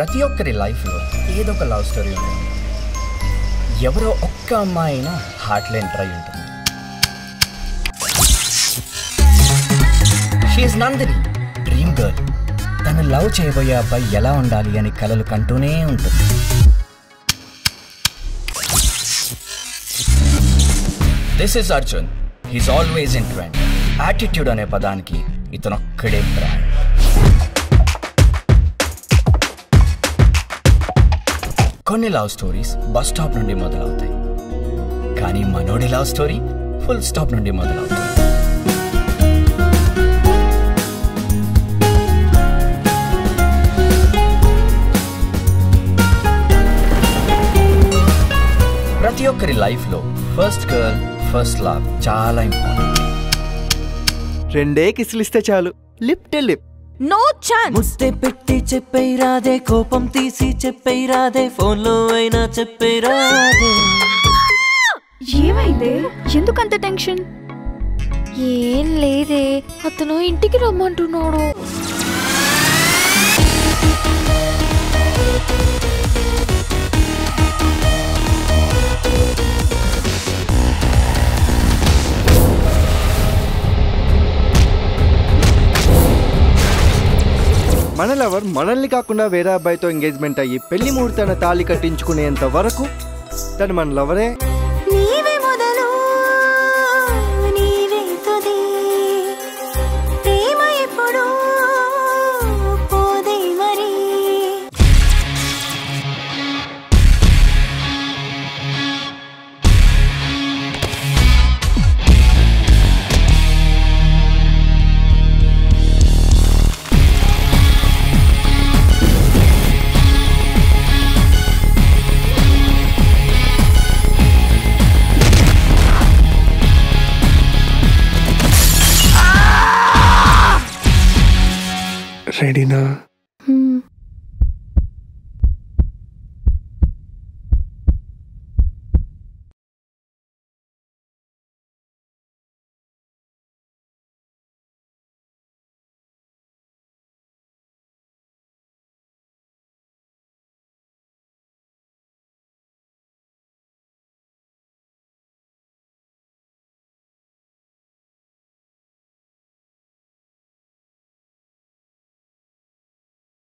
ప్రతి ఒక్కరి లైఫ్లో ఏదో ఒక లవ్ స్టోరీ ఉంటుంది ఎవరో ఒక్క అమ్మాయి అయినా హార్ట్లో ఎంటర్ అయి ఉంటుంది షీఈస్ నందిని డ్రీమ్ గర్ల్ తను లవ్ చేయబోయే అబ్బాయి ఎలా ఉండాలి అని కలలు కంటూనే ఉంటుంది this is Arjun he's always in trend attitude అనే పదానికి ఇతనొక్కడే బ్రాండ్ కొన్ని లవ్ స్టోరీస్ బస్ స్టాప్ నుండి మొదలవుతాయి కానీ మనోడి లవ్ స్టోరీ ఫుల్ స్టాప్ నుండి మొదలవుతుంది ప్రతి ఒక్కరి లైఫ్లో ఫస్ట్ గర్ల్ ఫస్ట్ లవ్ చాలా ఇంపార్టెంట్ రెండే కిసులిస్తే చాలు lip to lip no chance ముద్దే పెట్టి చెప్పేయ్ రాదే కోపం తీసి చెప్పేయ్ రాదే ఫోన్లో అయినా చెప్పేయ్ రాదే ఏమైంది ఎందుకంత టెన్షన్ ఏం లేదే అతను ఇంటికి రమ్మంటున్నాడు మన లవర్ మనల్ని కాకుండా వేరే అబ్బాయితో ఎంగేజ్మెంట్ అయ్యి పెళ్లి ముహూర్తాన తాళి కట్టించుకునేంత వరకు తను మన లవరే నీవే మొదలు నీవే తుది ప్రేమ ఎప్పుడు పోదే మరి రెడీనా